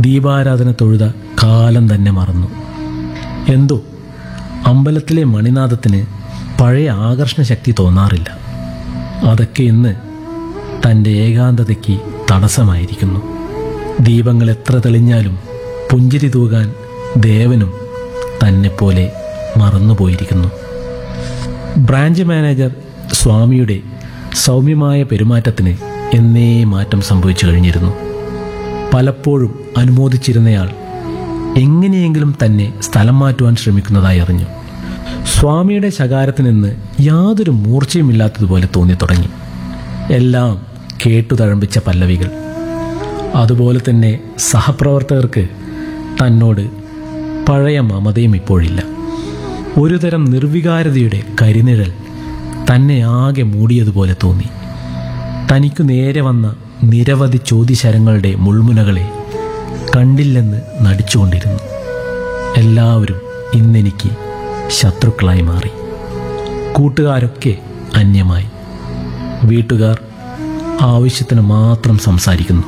ദീപാരാധന തൊഴുത കാലം തന്നെ മറന്നു എന്തോ അമ്പലത്തിലെ മണിനാഥത്തിന് പഴയ ആകർഷണ ശക്തി തോന്നാറില്ല അതൊക്കെ ഇന്ന് തൻ്റെ ഏകാന്തതയ്ക്ക് തടസ്സമായിരിക്കുന്നു ദീപങ്ങൾ എത്ര തെളിഞ്ഞാലും പുഞ്ചിരി തൂകാൻ ദേവനും തന്നെപ്പോലെ മറന്നുപോയിരിക്കുന്നു ബ്രാഞ്ച് മാനേജർ സ്വാമിയുടെ സൗമ്യമായ പെരുമാറ്റത്തിന് എന്നേ മാറ്റം സംഭവിച്ചു കഴിഞ്ഞിരുന്നു പലപ്പോഴും അനുമോദിച്ചിരുന്നയാൾ എങ്ങനെയെങ്കിലും തന്നെ സ്ഥലം മാറ്റുവാൻ ശ്രമിക്കുന്നതായി അറിഞ്ഞു സ്വാമിയുടെ ശകാരത്തിൽ നിന്ന് യാതൊരു മൂർച്ചയുമില്ലാത്തതുപോലെ തോന്നി തുടങ്ങി എല്ലാം കേട്ടു തഴമ്പിച്ച പല്ലവികൾ അതുപോലെ തന്നെ സഹപ്രവർത്തകർക്ക് തന്നോട് പഴയ മമതയും ഇപ്പോഴില്ല ഒരുതരം നിർവികാരതയുടെ കരിനിഴൽ തന്നെ ആകെ മൂടിയതുപോലെ തോന്നി തനിക്കു നേരെ വന്ന നിരവധി ചോദ്യശരങ്ങളുടെ മുൾമുനകളെ കണ്ടില്ലെന്ന് നടിച്ചുകൊണ്ടിരുന്നു എല്ലാവരും ഇന്നെനിക്ക് ശത്രുക്കളായി മാറി കൂട്ടുകാരൊക്കെ അന്യമായി വീട്ടുകാർ ആവശ്യത്തിന് മാത്രം സംസാരിക്കുന്നു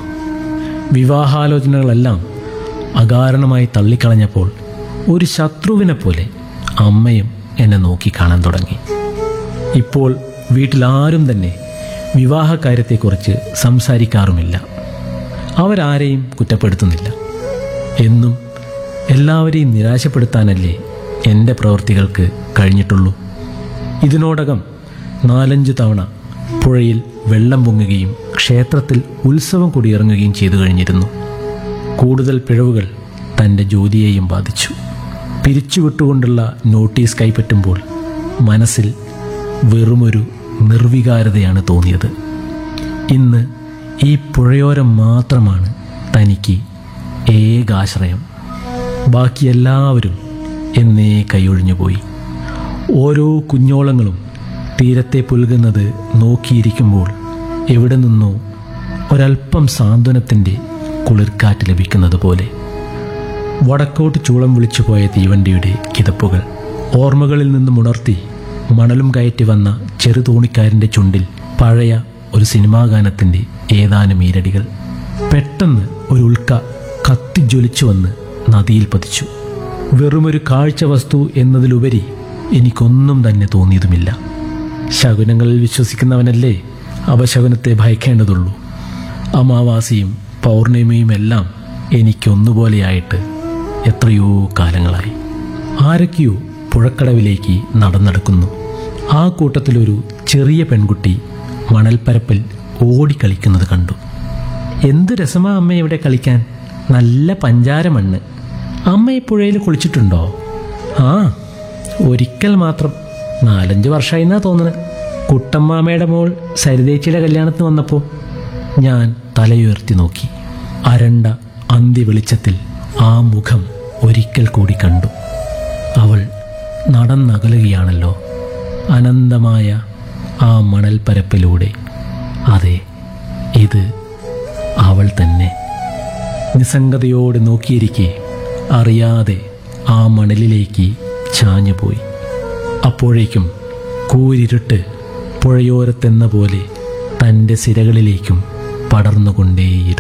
വിവാഹാലോചനകളെല്ലാം അകാരണമായി തള്ളിക്കളഞ്ഞപ്പോൾ ഒരു ശത്രുവിനെ പോലെ അമ്മയും എന്നെ നോക്കി കാണാൻ തുടങ്ങി ഇപ്പോൾ വീട്ടിലാരും തന്നെ വിവാഹകാര്യത്തെക്കുറിച്ച് സംസാരിക്കാറുമില്ല അവരാരെയും കുറ്റപ്പെടുത്തുന്നില്ല എന്നും എല്ലാവരെയും നിരാശപ്പെടുത്താനല്ലേ എൻ്റെ പ്രവൃത്തികൾക്ക് കഴിഞ്ഞിട്ടുള്ളൂ ഇതിനോടകം നാലഞ്ച് തവണ പുഴയിൽ വെള്ളം പൊങ്ങുകയും ക്ഷേത്രത്തിൽ ഉത്സവം കൊടിയിറങ്ങുകയും ചെയ്തു കഴിഞ്ഞിരുന്നു കൂടുതൽ പിഴവുകൾ തൻ്റെ ജോലിയെയും ബാധിച്ചു പിരിച്ചുവിട്ടുകൊണ്ടുള്ള നോട്ടീസ് കൈപ്പറ്റുമ്പോൾ മനസ്സിൽ വെറുമൊരു നിർവികാരതയാണ് തോന്നിയത് ഇന്ന് ഈ പുഴയോരം മാത്രമാണ് തനിക്ക് ഏകാശ്രയം ബാക്കി എല്ലാവരും എന്നേ കൈയൊഴിഞ്ഞുപോയി ഓരോ കുഞ്ഞോളങ്ങളും തീരത്തെ പുൽകുന്നത് നോക്കിയിരിക്കുമ്പോൾ എവിടെ നിന്നോ ഒരൽപ്പം സാന്ത്വനത്തിൻ്റെ കുളിർക്കാറ്റ് ലഭിക്കുന്നത് പോലെ വടക്കോട്ട് ചൂളം വിളിച്ചു പോയ തീവണ്ടിയുടെ കിതപ്പുകൾ ഓർമ്മകളിൽ നിന്നും ഉണർത്തി മണലും കയറ്റി വന്ന ചെറുതോണിക്കാരൻ്റെ ചുണ്ടിൽ പഴയ ഒരു സിനിമാ ഗാനത്തിൻ്റെ ഏതാനും ഈരടികൾ പെട്ടെന്ന് ഒരു ഉൽക്ക കത്തിജ്വലിച്ചു വന്ന് നദിയിൽ പതിച്ചു വെറുമൊരു കാഴ്ച വസ്തു എന്നതിലുപരി എനിക്കൊന്നും തന്നെ തോന്നിയതുമില്ല ശകുനങ്ങളിൽ വിശ്വസിക്കുന്നവനല്ലേ അപശകുനത്തെ ഭയക്കേണ്ടതുള്ളൂ അമാവാസിയും പൗർണിമയും എല്ലാം എനിക്കൊന്നുപോലെയായിട്ട് എത്രയോ കാലങ്ങളായി ആരൊക്കെയോ പുഴക്കടവിലേക്ക് നടന്നെടുക്കുന്നു ആ കൂട്ടത്തിലൊരു ചെറിയ പെൺകുട്ടി മണൽപ്പരപ്പിൽ ഓടിക്കളിക്കുന്നത് കണ്ടു എന്ത് രസമാ അമ്മ ഇവിടെ കളിക്കാൻ നല്ല പഞ്ചാര മണ്ണ് അമ്മ ഈ പുഴയിൽ കുളിച്ചിട്ടുണ്ടോ ആ ഒരിക്കൽ മാത്രം നാലഞ്ച് വർഷമായി എന്നാ തോന്നുന്നത് കുട്ടമ്മാമയുടെ മോൾ സരിതേച്ചിയുടെ കല്യാണത്തിന് വന്നപ്പോൾ ഞാൻ തലയുയർത്തി നോക്കി അരണ്ട അന്തി വെളിച്ചത്തിൽ ആ മുഖം ഒരിക്കൽ കൂടി കണ്ടു അവൾ നടന്നകലുകയാണല്ലോ അനന്തമായ ആ മണൽപ്പരപ്പിലൂടെ അതെ ഇത് അവൾ തന്നെ നിസ്സംഗതയോടെ നോക്കിയിരിക്കെ അറിയാതെ ആ മണലിലേക്ക് ചാഞ്ഞുപോയി അപ്പോഴേക്കും കൂരിരുട്ട് പുഴയോരത്തെന്ന പോലെ തൻ്റെ സിരകളിലേക്കും പടർന്നുകൊണ്ടേയിരുന്നു